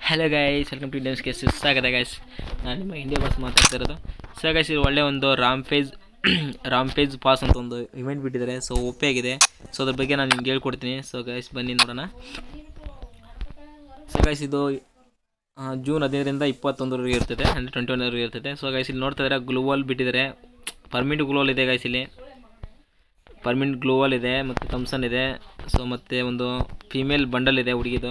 hello guys welcome to ಇಂಡಿಯನ್ಸ್ಗೆ ಸ್ವಾಗತ guys ನಾನು ನಿಮ್ಮ ಇಂಡಿಯಾ ಬಾಸ್ ಮಾತಾಡ್ತಾ ಇರೋದು ಸೊ ಗೈಸ್ ಇದು ಒಳ್ಳೆ ಒಂದು rampage rampage pass ಅಂತ ಒಂದು ಇವೆಂಟ್ ಬಿಟ್ಟಿದ್ದಾರೆ ಸೊ ಓಪೆ ಆಗಿದೆ ಸೊ ಅದ್ರ ಬಗ್ಗೆ ನಾನು ನಿಮ್ಗೆ ಹೇಳ್ಕೊಡ್ತೀನಿ ಸೊ ಗೈಸ್ ಬನ್ನಿ ನೋಡೋಣ ಸೊ ಗೈಸ್ ಇದು ಆ, ಜೂನ್ ಹದಿನೈದರಿಂದ ಇಪ್ಪತ್ತೊಂದರವರೆಗೆ ಇರ್ತದೆ ಅಂದರೆ ಟ್ವೆಂಟಿ ಒನ್ವರೆಗೆ ಇರ್ತದೆ ಸೊ ಗೈಸ್ ಇಲ್ಲಿ ನೋಡ್ತಾ ಇದ್ದಾರೆ ಗ್ಲೋವಲ್ ಬಿಟ್ಟಿದ್ದಾರೆ ಪರ್ಮಿಟ್ ಗ್ಲೋವಲ್ ಇದೆ ಗೈಸ್ ಇಲ್ಲಿ ಪರ್ಮಿಟ್ ಗ್ಲೋವಲ್ ಇದೆ ಮತ್ತು ಥಮ್ಸನ್ ಇದೆ ಸೊ ಮತ್ತು ಒಂದು ಫೀಮೇಲ್ ಬಂಡಲ್ ಇದೆ ಹುಡುಗಿದು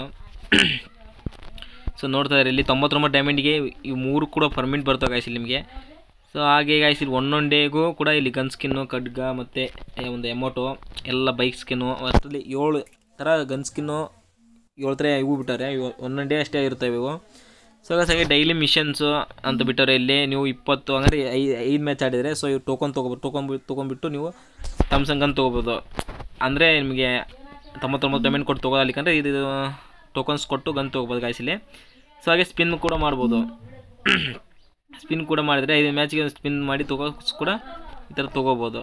ಸೊ ನೋಡ್ತಾ ಇದ್ದಾರೆ ಇಲ್ಲಿ ತೊಂಬತ್ತೊಂಬತ್ತು ಡೈಮಂಡಿಗೆ ಈ ಮೂರು ಕೂಡ ಪರ್ಮಿಟ್ ಬರ್ತವೆ ಗಾಯ್ಸ್ ಇಲ್ಲಿ ನಿಮಗೆ ಸೊ ಹಾಗೆ ಗಾಯ್ಸ್ ಇಲ್ಲಿ ಒಂದೊಂದು ಡೇಗೂ ಕೂಡ ಇಲ್ಲಿ ಗನ್ ಸ್ಕಿನ್ನು ಖಡ್ಗ ಮತ್ತು ಒಂದು ಎಮೋಟೋ ಎಲ್ಲ ಬೈಕ್ ಸ್ಕಿನ್ನು ಅಷ್ಟರಲ್ಲಿ ಏಳು ಥರ ಗನ್ ಸ್ಕಿನ್ನು ಏಳು ಥರ ಇವು ಬಿಟ್ಟಾರೆ ಇವು ಒಂದೊಂದು ಡೇ ಅಷ್ಟೇ ಇರ್ತವೆ ಇವು ಸೊ ಗಾಯ್ಸ್ ಹಾಗೆ ಡೈಲಿ ಮಿಷನ್ಸು ಅಂತ ಬಿಟ್ಟರೆ ಇಲ್ಲಿ ನೀವು ಇಪ್ಪತ್ತು ಅಂದರೆ ಐ ಐದು ಮ್ಯಾಚ್ ಆಡಿದರೆ ಸೊ ಇವು ಟೋಕನ್ ತೊಗೊಬೋದು ಟೋಕನ್ ತೊಗೊಂಬಿಟ್ಟು ನೀವು ಥಮ್ಸಂಗ್ ಗನ್ ತೊಗೋಬೋದು ಅಂದರೆ ನಿಮಗೆ ತೊಂಬತ್ತೊಂಬತ್ತು ಪೇಮೆಂಟ್ ಕೊಟ್ಟು ತೊಗೊಳಿಕ್ಕಂದ್ರೆ ಇದು ಟೋಕನ್ಸ್ ಕೊಟ್ಟು ಗನ್ ತೊಗೋಬೋದು ಗಾಯ್ಸ್ ಇಲ್ಲಿ ಸೊ ಹಾಗೆ ಸ್ಪಿನ್ ಕೂಡ ಮಾಡ್ಬೋದು ಸ್ಪಿನ್ ಕೂಡ ಮಾಡಿದರೆ ಐದು ಮ್ಯಾಚ್ಗೆ ಸ್ಪಿನ್ ಮಾಡಿ ತಗೋ ಕೂಡ ಈ ಥರ ತೊಗೋಬೋದು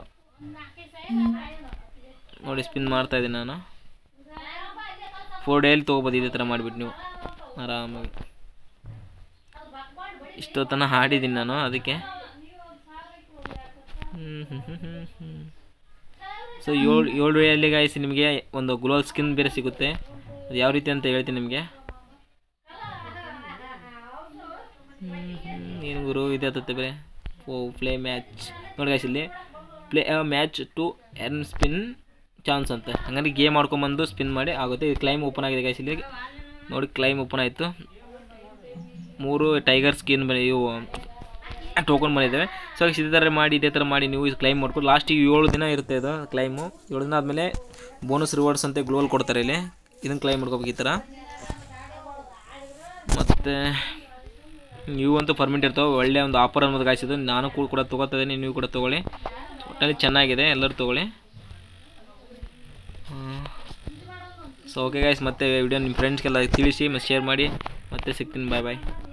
ನೋಡಿ ಸ್ಪಿನ್ ಮಾಡ್ತಾ ಇದ್ದೀನಿ ನಾನು ಫೋರ್ ಡೇಲಿ ತೊಗೋಬೋದು ಇದೇ ಥರ ಮಾಡಿಬಿಟ್ಟು ನೀವು ಆರಾಮಾಗಿ ಇಷ್ಟೊತ್ತನ ಹಾಡಿದ್ದೀನಿ ನಾನು ಅದಕ್ಕೆ ಸೊ ಏಳು ಏಳು ಡೇಯಲ್ಲಿ ಗಾಯಿಸಿ ನಿಮಗೆ ಒಂದು ಗ್ಲೋಲ್ ಸ್ಕಿನ್ ಬೇರೆ ಸಿಗುತ್ತೆ ಅದು ಯಾವ ರೀತಿ ಅಂತ ಹೇಳ್ತೀನಿ ನಿಮಗೆ ಏನು ಗುರು ಇದೆ ಹತ್ತತ್ತೆ ಬೇರೆ ಓ ಪ್ಲೇ ಮ್ಯಾಚ್ ನೋಡಿ ಗಾಯ್ಸ್ ಇಲ್ಲಿ play match to earn spin chance ಅಂತ ಹಂಗಂದ್ರೆ ಗೇಮ್ ಆಡ್ಕೊಂಬಂದು ಸ್ಪಿನ್ ಮಾಡಿ ಆಗುತ್ತೆ ಇದು ಕ್ಲೈಮ್ ಓಪನ್ ಆಗಿದೆ ಗಾಯ್ಸ್ ಇಲ್ಲಿ ನೋಡಿ ಕ್ಲೈಮ್ ಓಪನ್ ಆಯಿತು ಮೂರು ಟೈಗರ್ ಸ್ಕಿನ್ ಬರೀ ಇವು ಟೋಕನ್ ಬಂದಿದ್ದಾವೆ ಸೊ ಇದೇ ಥರ ಮಾಡಿ ಇದೇ ಥರ ಮಾಡಿ ನೀವು ಕ್ಲೈಮ್ ಮಾಡ್ಕೊಂಡು ಲಾಸ್ಟಿಗೆ ಏಳು ದಿನ ಇರುತ್ತೆ ಇದು ಕ್ಲೈಮು ಏಳು ದಿನ ಆದಮೇಲೆ ಬೋನಸ್ ರಿವಾರ್ಡ್ಸ್ ಅಂತ ಗ್ಲೋಲ್ ಕೊಡ್ತಾರೆ ಇಲ್ಲಿ ಇದನ್ನು ಕ್ಲೈಮ್ ಮಾಡ್ಕೋಬೇಕು ಈ ಥರ ಮತ್ತು ನೀವು ಅಂತೂ ಪರ್ಮಿಟ್ ಇರ್ತಾವೆ ಒಳ್ಳೆ ಒಂದು ಆಫರ್ ಅನ್ನೋದು ಗಾಯಿಸಿದ್ದು ನಾನು ಕೂಡ ಕೂಡ ತೊಗೋತಾ ಇದ್ದೀನಿ ನೀವು ಕೂಡ ತೊಗೊಳ್ಳಿ ಒಟ್ಟಲ್ಲಿ ಚೆನ್ನಾಗಿದೆ ಎಲ್ಲರೂ ತೊಗೊಳ್ಳಿ ಸೊ ಓಕೆ ಗಾಯ್ಸ್ ಮತ್ತೆ ವಿಡಿಯೋ ನಿಮ್ಮ ಫ್ರೆಂಡ್ಸ್ಗೆಲ್ಲ ತಿಳಿಸಿ ಮತ್ತು ಶೇರ್ ಮಾಡಿ ಮತ್ತೆ ಸಿಗ್ತೀನಿ ಬಾಯ್ ಬಾಯ್